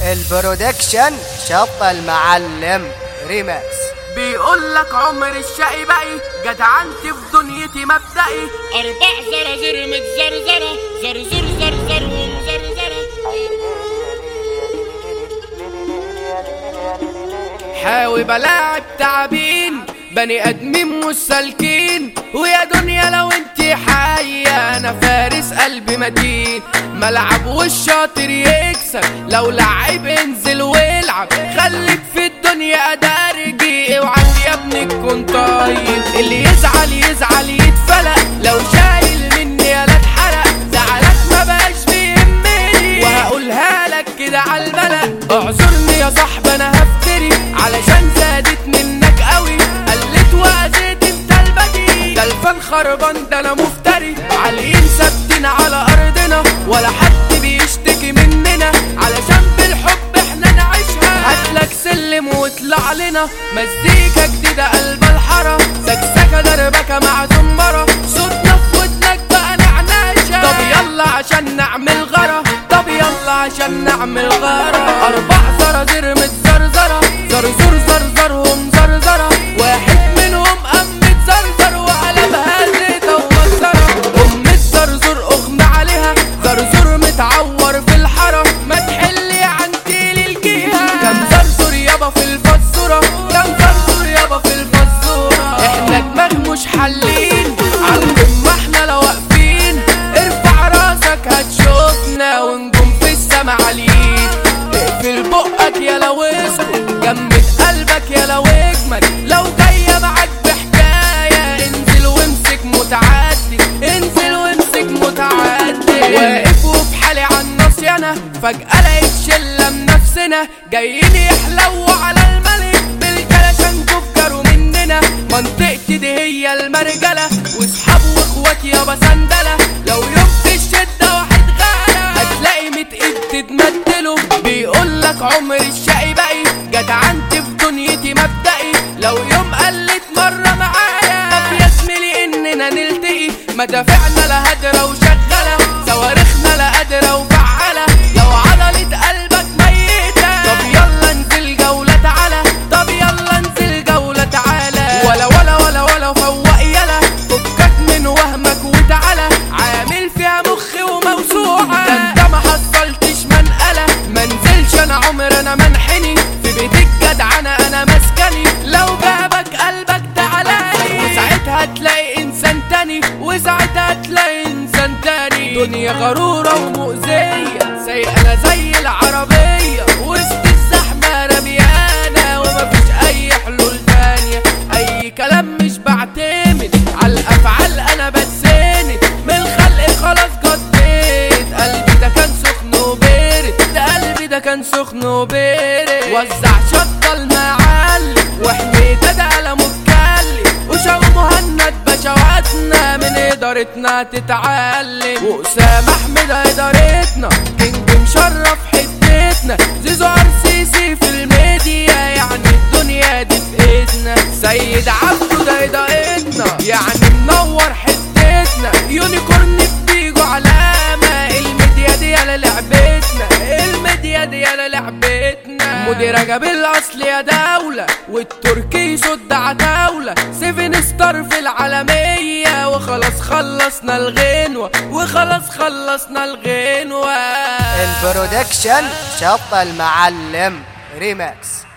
البرودكشن شط المعلم ريماكس بيقول لك عمر الشقي بقي جدعنتي في دنيتي مبدئي أربع زرازير متزرزرة زرزر زرزر ومزرزرة حاوي بلاعب تعبين بني ادمين مش سالكين ويا دنيا لو انت حية انا فارس قلبي متين ملعب والشاطر يكسب لو لعيب انزل والعب خليك في الدنيا ادارجي اوعى يا ابني تكون طيب اللي يزعل يزعل يتفلق لو شايل مني يا لا اتحرق زعلك ما بقاش بيهمني وهقولها لك كده على الملأ اعذرني يا صاحبي انا هفتري علشان زادت منك قوي قلت وأذيت انت البدي ده الفن خربان ده انا مفتري عاليين ثابتين على ارضنا ولا حد بيشتكي مننا علشان بالحب احنا نعيشها هاتلك سلم واطلع لنا مزيكا جديدة قلب الحارة سكسكة دربكة مع زمرة صوتنا في ودنك بقى نعناشة طب يلا عشان نعمل غرا طب يلا عشان نعمل غرا اربع زرازير متزرزرة زرزور زرزرهم زرزرة واحد منهم قام متزرزر وقلبها زيتة ومسرة ام الزرزور اغمى عليها زرزور متعور في الحرة ما تحلي عن تيل الجهة كم زرزور يابا في الفزورة كم زرزور يابا في الفزورة احنا دماغ مش حلين عالقمة احنا لو واقفين ارفع راسك هتشوفنا ونجوم في السما عاليين اقفل بقك يا لو اسكت جمد قلبك يا لو اجمد لو جاية معاك بحكاية انزل وامسك متعدي انزل وامسك متعدي واقف وفي حالي عن نصيانة فجأة لقيت شلة من نفسنا جايين يحلوا على الملك بالكلاشان تفكروا مننا منطقتي دي هي المرجلة واصحاب واخوات يابا سندلة لو يوم في الشدة واحد غالى هتلاقي ميت ايد تتمدله بيقولك عمر الشقي بقي جدعنت في دنيتي مبدئي لو يوم قلت مرة معايا طب يا زميلي اننا نلتقي مدافعنا لا هادرة وشغالة صواريخنا لا قادرة وفعالة لو عضلة قلبك ميتة طب يلا انزل جولة تعالى طب يلا انزل جولة تعالى ولا ولا ولا ولا فوق يلا فكك من وهمك وتعالى عامل فيها مخي وموسوعة ده انت ما حصلتش منقلة منزلش انا عمر انا منحني في بيت الجدعنة انا مسكني لو جابك قلبك تعالالي وساعتها تلاقي انسان تاني وساعتها تلاقي انسان تاني دنيا غرورة ومؤذية سايقة زي العربية وسط الزحمة رميانة ومفيش اي حلول تانية اي كلام مش بعتمد على الافعال انا بتسند من الخلق خلاص قضيت قلبي ده كان سخن وبارد ده قلبي ده كان سخن وبارد وزع شطة المعلم وحميدة ده قلمه اتكلم وشاو مهند بشواتنا من ادارتنا تتعلم واسامة احمد ادارتنا كينج مشرف حتتنا زيزو ارسيسي في الميديا يعني الدنيا دي في ايدنا سيد عبده ده ادارتنا يعني منور حتتنا يونيكورن بيجو علامة الميديا دي على لعبتنا الميديا دي على لعبتنا مدير جاب الاصل يا دولة والتركي صد عتاولة سيفن ستار في العالمية وخلاص خلصنا الغنوة وخلاص خلصنا الغنوة البرودكشن شط المعلم ريماكس